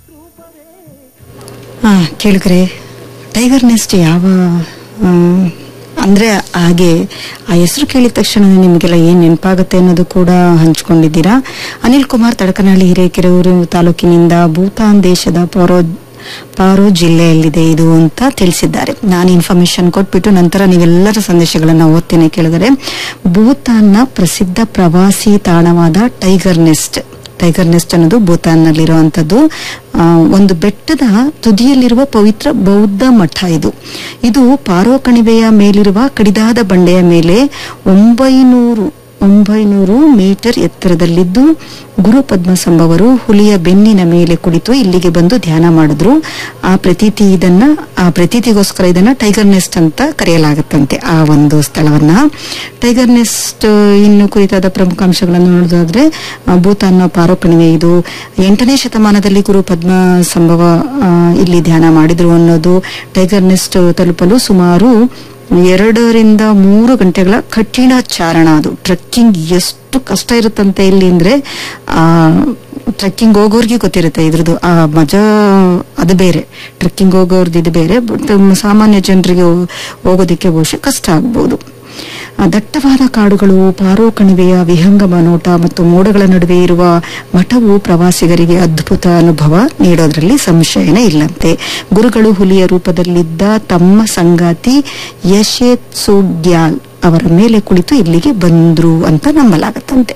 ಹಾ ಕೇಳಿದ್ರೆ tiger next ಯಾವ ಆ, ಅಂದ್ರೆ ಹಾಗೆ ಆ ಹೆಸರು ಕೇಳಿದ ತಕ್ಷಣ ನಿಮಗೆಲ್ಲ ಏನ್ ನೆನಪಾಗುತ್ತೆ ಅನ್ನೋದು ಕೂಡ ಹಂಚ್ಕೊಂಡಿದ್ದೀರಾ ಅನಿಲ್ ಕುಮಾರ್ ತಡಕನಹಳ್ಳಿ ಹಿರೇಕೆರೂರು ತಾಲೂಕಿನಿಂದ ಭೂತಾನ್ ದೇಶದ ಪೌರೋ ಪಾರೋ ಜಿಲ್ಲೆಯಲ್ಲಿದೆ ಇದು ಅಂತ ತಿಳಿಸಿದ್ದಾರೆ ನಾನು ಇನ್ಫಾರ್ಮೇಶನ್ ಕೊಟ್ಬಿಟ್ಟು ನಂತರ ನೀವೆಲ್ಲರ ಸಂದೇಶಗಳನ್ನ ಓದ್ತೇನೆ ಕೇಳಿದರೆ ಭೂತಾನ್ನ ಪ್ರಸಿದ್ಧ ಪ್ರವಾಸಿ ತಾಣವಾದ ಟೈಗರ್ ನೆಸ್ಟ್ ಟೈಗರ್ ನೆಸ್ಟ್ ಅನ್ನೋದು ಭೂತಾನ್ನಲ್ಲಿರುವಂತದ್ದು ಆ, ಒಂದು ಬೆಟ್ಟದ ತುದಿಯಲ್ಲಿರುವ ಪವಿತ್ರ ಬೌದ್ಧ ಮಠ ಇದು ಇದು ಪಾರೋ ಕಣಿವೆಯ ಮೇಲಿರುವ ಕಡಿದಾದ ಬಂಡೆಯ ಮೇಲೆ ಒಂಬೈನೂರು ಒಂಬೈನೂರು ಮೀಟರ್ ಎತ್ತರದಲ್ಲಿದ್ದು ಗುರು ಪದ್ಮಸಂಭವರು ಹುಲಿಯ ಬೆನ್ನಿನ ಮೇಲೆ ಕುಳಿತು ಇಲ್ಲಿಗೆ ಬಂದು ಧ್ಯಾನ ಮಾಡಿದ್ರು ಆ ಪ್ರತೀತಿ ಇದನ್ನ ಆ ಪ್ರತೀತಿಗೋಸ್ಕರ ಇದನ್ನ ಟೈಗರ್ ನೆಸ್ಟ್ ಅಂತ ಕರೆಯಲಾಗುತ್ತಂತೆ ಆ ಒಂದು ಸ್ಥಳವನ್ನ ಟೈಗರ್ ನೆಸ್ಟ್ ಇನ್ನು ಕುರಿತಾದ ಪ್ರಮುಖ ಅಂಶಗಳನ್ನು ನೋಡೋದಾದ್ರೆ ಆ, ಭೂತಾನ್ನ ಪಾರೋ ಕಣಿವೆ ಇದು ಎಂಟನೇ ಶತಮಾನದಲ್ಲಿ ಗುರು ಪದ್ಮ ಸಂಭವ ಆ, ಇಲ್ಲಿ ಧ್ಯಾನ ಮಾಡಿದ್ರು ಅನ್ನೋದು ಟೈಗರ್ ನೆಸ್ಟ್ ತಲುಪಲು ಸುಮಾರು ಎರಡರಿಂದ ಮೂರು ಗಂಟೆಗಳ ಕಠಿಣ ಚಾರಣ ಅದು ಟ್ರೆಕ್ಕಿಂಗ್ ಎಷ್ಟು ಕಷ್ಟ ಇರುತ್ತಂತೆ ಇಲ್ಲಿ ಅಂದ್ರೆ ಆ ಟ್ರೆಕ್ಕಿಂಗ್ ಹೋಗೋರ್ಗೆ ಗೊತ್ತಿರುತ್ತೆ ಇದ್ರದ್ದು ಆ ಮಜಾ ಅದು ಬೇರೆ ಟ್ರೆಕ್ಕಿಂಗ್ ಹೋಗೋರ್ದು ಇದು ಬೇರೆ ಬಟ್ ಸಾಮಾನ್ಯ ಜನರಿಗೆ ಹೋ- ಹೋಗೋದಕ್ಕೆ ಬಹುಶಃ ಕಷ್ಟ ಆಗ್ಬೋದು ಆ ದಟ್ಟವಾದ ಕಾಡುಗಳು ಪಾರೋ ಕಣಿವೆಯ ವಿಹಂಗಮ ನೋಟ ಮತ್ತು ಮೋಡಗಳ ನಡುವೆ ಇರುವ ಮಠವು ಪ್ರವಾಸಿಗರಿಗೆ ಅದ್ಭುತ ಅನುಭವ ನೀಡೋದ್ರಲ್ಲಿ ಸಂಶಯನೇ ಇಲ್ಲಂತೆ ಗುರುಗಳು ಹುಲಿಯ ರೂಪದಲ್ಲಿದ್ದ ತಮ್ಮ ಸಂಗಾತಿ ಯಶೇತ್ಸುಗ್ಯಾಲ್ ಅವರ ಮೇಲೆ ಕುಳಿತು ಇಲ್ಲಿಗೆ ಬಂದ್ರು ಅಂತ ನಂಬಲಾಗತ್ತಂತೆ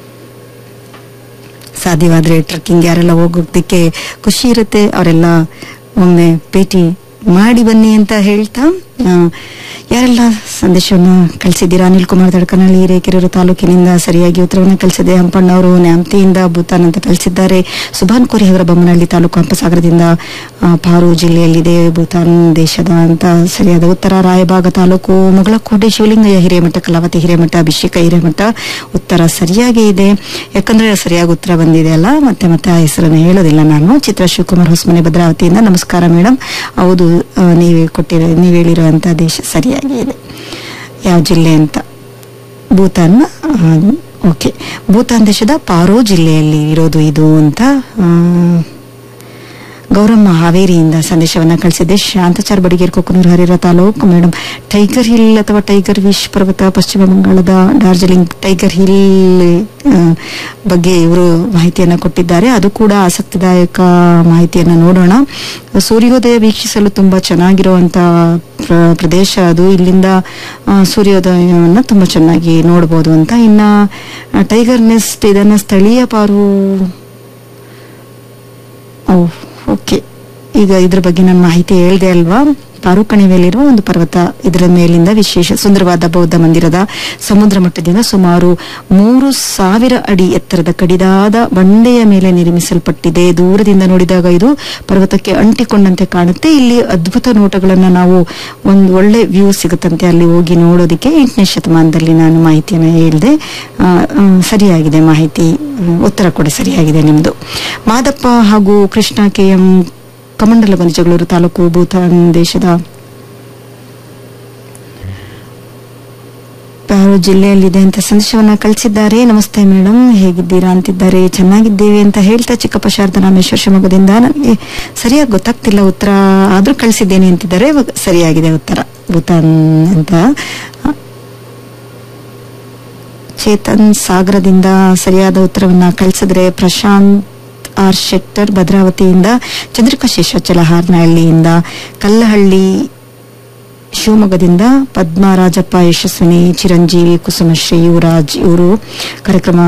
ಸಾಧ್ಯವಾದ್ರೆ ಟ್ರೆಕ್ಕಿಂಗ್ ಯಾರೆಲ್ಲ ಹೋಗೋದಕ್ಕೆ ಖುಷಿ ಇರುತ್ತೆ ಅವರೆಲ್ಲ ಒಮ್ಮೆ ಭೇಟಿ ಮಾಡಿ ಬನ್ನಿ ಅಂತ ಹೇಳ್ತಾ ಆ, ಯಾರೆಲ್ಲ ಸಂದೇಶವನ್ನು ಕಳಿಸಿದ್ದೀರಾ ಅನಿಲ್ ಕುಮಾರ್ ದಡ್ಕನಹಳ್ಳಿ ಹಿರೇಕೆರೂರು ತಾಲೂಕಿನಿಂದ ಸರಿಯಾಗಿ ಉತ್ತರವನ್ನು ಕಳಿಸಿದೆ ಹಂಪಣ್ಣ ಅವರು ನ್ಯಾಮ್ತಿಯಿಂದ ಭೂತಾನ್ ಅಂತ ಕಳಿಸಿದ್ದಾರೆ ಸುಭಾನ್ ಕೋರಿ ಅವರ ಬೊಮ್ಮನಹಳ್ಳಿ ತಾಲೂಕು ಹಂಪಸಾಗರದಿಂದ ಆ, ಪಾರು ಜಿಲ್ಲೆಯಲ್ಲಿದೆ ಭೂತಾನ್ ದೇಶದ ಅಂತ ಸರಿಯಾದ ಉತ್ತರ ರಾಯಬಾಗ ತಾಲೂಕು ಮುಗಳಕೋಟೆ ಶಿವಲಿಂಗಯ್ಯ ಹಿರೇಮಠ ಕಲಾವತಿ ಹಿರೇಮಠ ಅಭಿಷೇಕ ಹಿರೇಮಠ ಉತ್ತರ ಸರಿಯಾಗಿ ಇದೆ ಯಾಕಂದ್ರೆ ಸರಿಯಾಗಿ ಉತ್ತರ ಬಂದಿದೆ ಅಲ್ಲ ಮತ್ತೆ ಮತ್ತೆ ಆ ಹೆಸರನ್ನು ಹೇಳೋದಿಲ್ಲ ನಾನು ಚಿತ್ರ ಶಿವಕುಮಾರ್ ಹೊಸಮನೆ ಭದ್ರಾವತಿಯಿಂದ ನಮಸ್ಕಾರ ಮೇಡಮ್ ಹೌದು ಆ, ನೀವೇ ಕೊಟ್ಟಿರೋ ನೀವು ಹೇಳಿರುವಂತ ದೇಶ ಸರಿಯಾಗಿ ಇದೆ ಯಾವ ಜಿಲ್ಲೆ ಅಂತ ಭೂತಾನ್ ಓಕೆ ಭೂತಾನ್ ದೇಶದ ಪಾರೋ ಜಿಲ್ಲೆಯಲ್ಲಿ ಇರೋದು ಇದು ಅಂತ ಆ, ಗೌರಮ್ಮ ಹಾವೇರಿಯಿಂದ ಸಂದೇಶವನ್ನ ಕಳಿಸಿದ್ದೆ Shantachar Badiger Kokkanur Harihar taluk madam tiger hill ಅಥವಾ ಟೈಗರ್ ವಿಶ್ ಪರ್ವತ ಪಶ್ಚಿಮ ಬಂಗಾಳದ ಡಾರ್ಜಿಲಿಂಗ್ ಟೈಗರ್ ಹಿಲ್ ಆ, ಬಗ್ಗೆ ಇವರು ಮಾಹಿತಿಯನ್ನ ಕೊಟ್ಟಿದ್ದಾರೆ ಅದು ಕೂಡ ಆಸಕ್ತಿದಾಯಕ ಮಾಹಿತಿಯನ್ನ ನೋಡೋಣ ಸೂರ್ಯೋದಯ ವೀಕ್ಷಿಸಲು ತುಂಬಾ ಚೆನ್ನಾಗಿರುವಂತ ಪ್ರ- ಪ್ರದೇಶ ಅದು ಇಲ್ಲಿಂದ ಆ, ಸೂರ್ಯೋದಯವನ್ನ ತುಂಬಾ ಚೆನ್ನಾಗಿ ನೋಡಬಹುದು ಅಂತ ಇನ್ನ ಆ, ಟೈಗರ್ ನೆಸ್ಟ್ ಇದನ್ನ ಸ್ಥಳೀಯ ಪಾರು ಓ ಓಕೆ ಈಗ ಇದ್ರ ಬಗ್ಗೆ ನಾನು ಮಾಹಿತಿ ಹೇಳಿದೆ ಅಲ್ವಾ ಪಾರು ಕಣಿವೆಯಲ್ಲಿರುವ ಒಂದು ಪರ್ವತ ಇದರ ಮೇಲಿಂದ ವಿಶೇಷ ಸುಂದರವಾದ ಬೌದ್ಧ ಮಂದಿರದ ಸಮುದ್ರ ಮಟ್ಟದಿಂದ ಸುಮಾರು ಮೂರು ಸಾವಿರ ಅಡಿ ಎತ್ತರದ ಕಡಿದಾದ ಬಂಡೆಯ ಮೇಲೆ ನಿರ್ಮಿಸಲ್ಪಟ್ಟಿದೆ ದೂರದಿಂದ ನೋಡಿದಾಗ ಇದು ಪರ್ವತಕ್ಕೆ ಅಂಟಿಕೊಂಡಂತೆ ಕಾಣುತ್ತೆ ಇಲ್ಲಿ ಅದ್ಭುತ ನೋಟಗಳನ್ನ ನಾವು ಒಂದು ಒಳ್ಳೆ ವ್ಯೂ ಸಿಗುತ್ತಂತೆ ಅಲ್ಲಿ ಹೋಗಿ ನೋಡೋದಕ್ಕೆ ಎಂಟನೇ ಶತಮಾನದಲ್ಲಿ ನಾನು ಮಾಹಿತಿಯನ್ನು ಹೇಳಿದೆ ಆ, ಆ, ಸರಿಯಾಗಿದೆ ಮಾಹಿತಿ ಹ್ಮ್, ಉತ್ತರ ಕೂಡ ಸರಿಯಾಗಿದೆ ನಿಮ್ದು ಮಾದಪ್ಪ ಹಾಗೂ ಕೃಷ್ಣ ಕೆ ಎಂ ಕಮಂಡಲ ಜಗಳೂರು ತಾಲೂಕು ಭೂತಾನ್ ದೇಶದ ಪಾರು ಜಿಲ್ಲೆಯಲ್ಲಿದೆ ಅಂತ ಸಂದೇಶವನ್ನ ಕಳಿಸಿದ್ದಾರೆ ನಮಸ್ತೆ ಮೇಡಮ್ ಹೇಗಿದ್ದೀರಾ ಅಂತಿದ್ದಾರೆ ಚೆನ್ನಾಗಿದ್ದೇವೆ ಅಂತ ಹೇಳ್ತಾ ಚಿಕ್ಕಪ್ಪ ಶಾರದಾ ರಾಮೇಶ್ವರ ಶಿವಮೊಗ್ಗದಿಂದ ನನಗೆ ಸರಿಯಾಗಿ ಗೊತ್ತಾಗ್ತಿಲ್ಲ ಉತ್ತರ ಆದ್ರೂ ಕಳಿಸಿದ್ದೇನೆ ಅಂತಿದ್ದಾರೆ ಇವಾಗ ಸರಿಯಾಗಿದೆ ಉತ್ತರ ಭೂತಾನ್ ಅಂತ ಚೇತನ್ ಸಾಗರದಿಂದ ಸರಿಯಾದ ಉತ್ತರವನ್ನ ಕಳಿಸಿದ್ರೆ ಪ್ರಶಾಂತ್ ಆರ್ ಶೆಟ್ಟರ್ ಭದ್ರಾವತಿಯಿಂದ ಚಂದ್ರಿಕಾ ಶೇಷಾಚಲ ಹಾರ್ನಹಳ್ಳಿಯಿಂದ ಕಲ್ಲಹಳ್ಳಿ ಶಿವಮೊಗ್ಗದಿಂದ ಪದ್ಮರಾಜಪ್ಪ ಯಶಸ್ವಿನಿ ಚಿರಂಜೀವಿ ಕುಸುಮಶ್ರೀ ಯುವರಾಜ್ ಇವರು ಕಾರ್ಯಕ್ರಮ